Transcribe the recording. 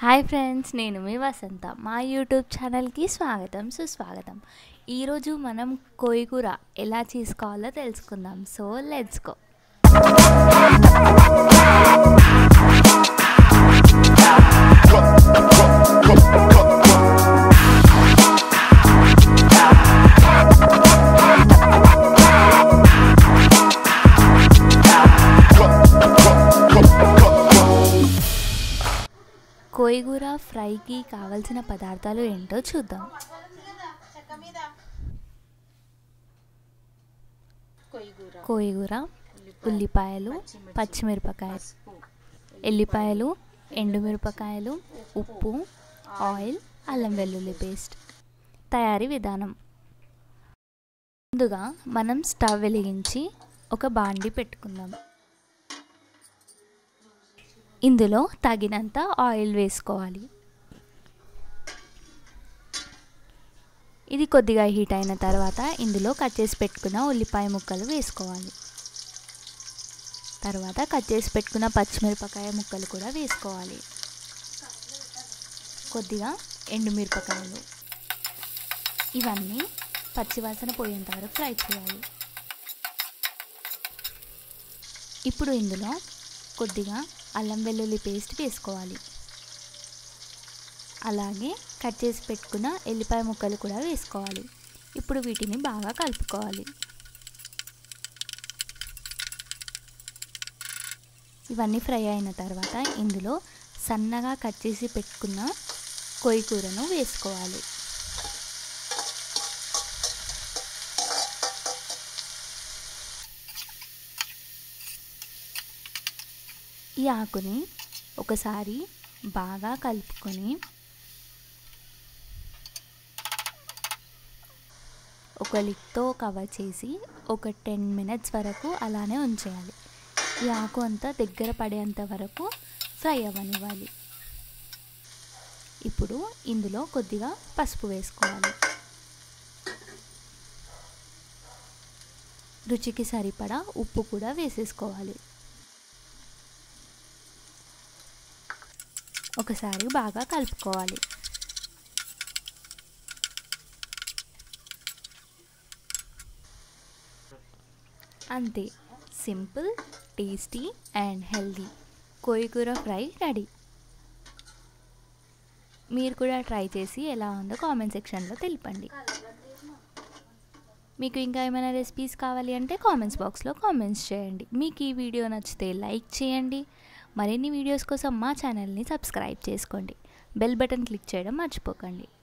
hi friends నేను మీ వసంత మా YouTube ఛానల్కి స్వాగతం సుస్వాగతం ఈరోజు మనం కోయిగూర ఎలా చేసుకోవాలో తెలుసుకుందాం సో లెట్స్ గో కోయిగూర ఫ్రైకి కావలసిన పదార్థాలు ఏంటో చూద్దాం కొయ్యూర కోయిగూర ఉల్లిపాయలు పచ్చిమిరపకాయలు ఎల్లిపాయలు ఎండుమిరపకాయలు ఉప్పు ఆయిల్ అల్లం వెల్లుల్లి పేస్ట్ తయారీ విధానం ముందుగా మనం స్టవ్ వెలిగించి ఒక బాండి పెట్టుకుందాం ఇందులో తగినంత ఆయిల్ వేసుకోవాలి ఇది కొద్దిగా హీట్ అయిన తర్వాత ఇందులో కట్ చేసి పెట్టుకున్న ఉల్లిపాయ ముక్కలు వేసుకోవాలి తర్వాత కట్ చేసి పెట్టుకున్న పచ్చిమిరపకాయ ముక్కలు కూడా వేసుకోవాలి కొద్దిగా ఎండుమిరపకాయలు ఇవన్నీ పచ్చివాసన పోయేంత వరకు ఫ్రై చేయాలి ఇప్పుడు ఇందులో కొద్దిగా అల్లం వెల్లుల్లి పేస్ట్ వేసుకోవాలి అలాగే కట్ చేసి పెట్టుకున్న ఎల్లిపాయ ముక్కలు కూడా వేసుకోవాలి ఇప్పుడు వీటిని బాగా కలుపుకోవాలి ఇవన్నీ ఫ్రై అయిన తర్వాత ఇందులో సన్నగా కట్ చేసి పెట్టుకున్న కొయ్యి కూరను వేసుకోవాలి ఈ ఆకుని ఒకసారి బాగా కలుపుకొని ఒక లిక్తో కవర్ చేసి ఒక టెన్ మినిట్స్ వరకు అలానే ఉంచేయాలి ఈ ఆకు అంతా దగ్గర పడేంత వరకు ఫ్రై అవ్వనివ్వాలి ఇప్పుడు ఇందులో కొద్దిగా పసుపు వేసుకోవాలి రుచికి సరిపడా ఉప్పు కూడా వేసేసుకోవాలి ఒకసారి బాగా కలుపుకోవాలి అంతే సింపుల్ టేస్టీ అండ్ హెల్దీ కోయికూర ఫ్రై రెడీ మీరు కూడా ట్రై చేసి ఎలా ఉందో కామెంట్ సెక్షన్లో తెలిపండి మీకు ఇంకా ఏమైనా రెసిపీస్ కావాలి అంటే కామెంట్స్ బాక్స్లో కామెంట్స్ చేయండి మీకు ఈ వీడియో నచ్చితే లైక్ చేయండి మరిన్ని వీడియోస్ కోసం మా ఛానల్ని సబ్స్క్రైబ్ చేసుకోండి బెల్ బటన్ క్లిక్ చేయడం మర్చిపోకండి